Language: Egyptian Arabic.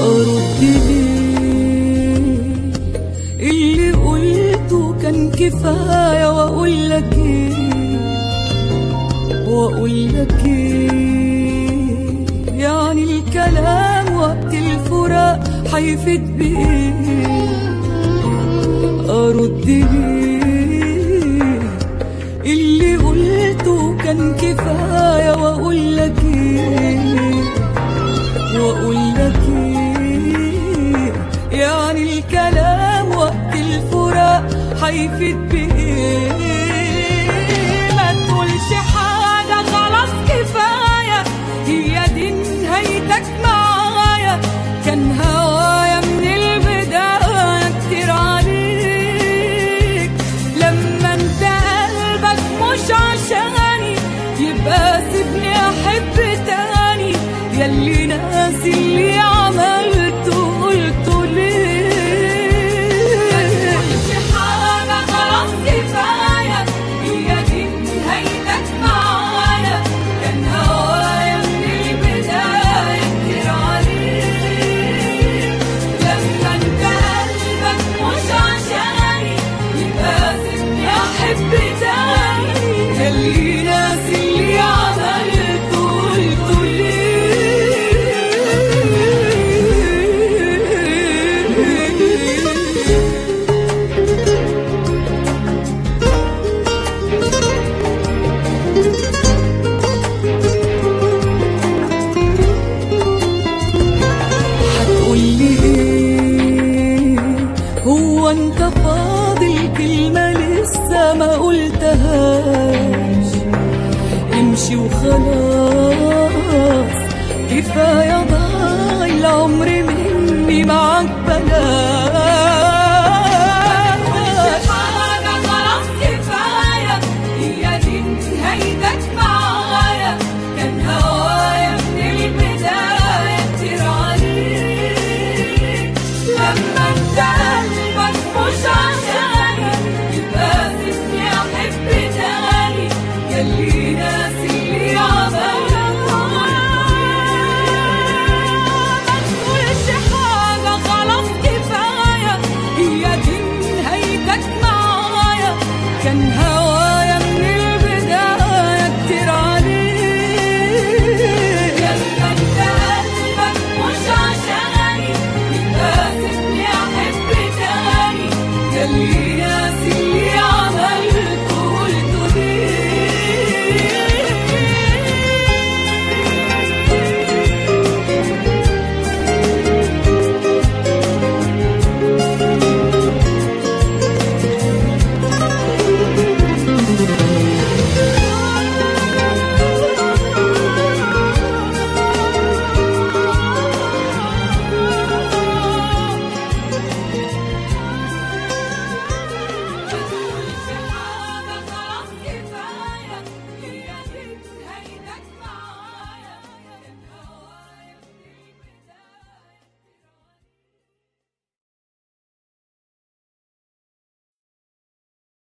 أرد ليه اللي قلته كان كفاية وأقول لك إيه وأقول لك إيه يعني الكلام وقت الفراق هيفيد بإيه أرد ليه اللي قلته كان كفاية وأقول لك إيه وأقول لك إيه يعني الكلام وقت الفراق هيفيد بإيه ما تقولش حاجة خلاص كفاية هي دي نهايتك معايا كان هوايا من البداية كتير عليك لما انت قلبك مش عشاني يبقى سيبني احب تاني ياللي ناسي اللي عملته قلته ليه مش حاجة خلاص كفاية هي دي نهايتك معايا كان هوايا من البداية كتير عليك لما انت قلبك مش عشاني يبقى سيبني احب تاني ياللي ناسي اللي عملته قلته ليه هتقولي ايه هو انت فاضل كلمة لسه ما قلتهاش امشي وخلاص كفاية